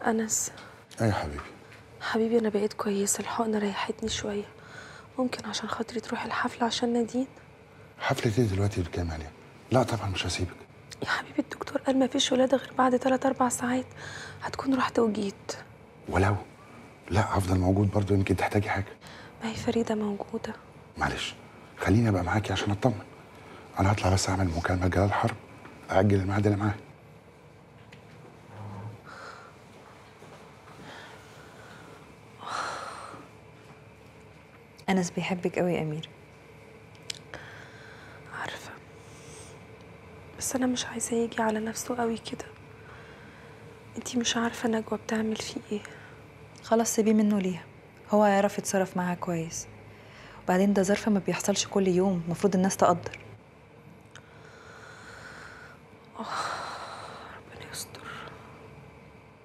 أنس ايه يا حبيبي حبيبي أنا بقيت كويسة الحقنة ريحتني شوية ممكن عشان خاطري تروحي الحفلة عشان نادين حفلة ايه دلوقتي بكام عليها؟ لا طبعا مش هسيبك يا حبيبي الدكتور قال ما فيش ولادة غير بعد 3 أربع ساعات هتكون رحت وجيت ولو لا هفضل موجود برضه يمكن تحتاجي حاجة ما هي فريدة موجودة معلش خليني ابقى معاكي عشان اطمن انا هطلع بس اعمل مكالمة لجلال الحرب اجل الميعاد اللي معاه أنس بيحبك قوي يا أمير عارفة بس أنا مش عايزاه يجي على نفسه قوي كده انتي مش عارفة نجوى بتعمل فيه ايه خلاص سيبيه منه ليها هو هيعرف يتصرف معاها كويس وبعدين ده ظرف ما بيحصلش كل يوم المفروض الناس تقدر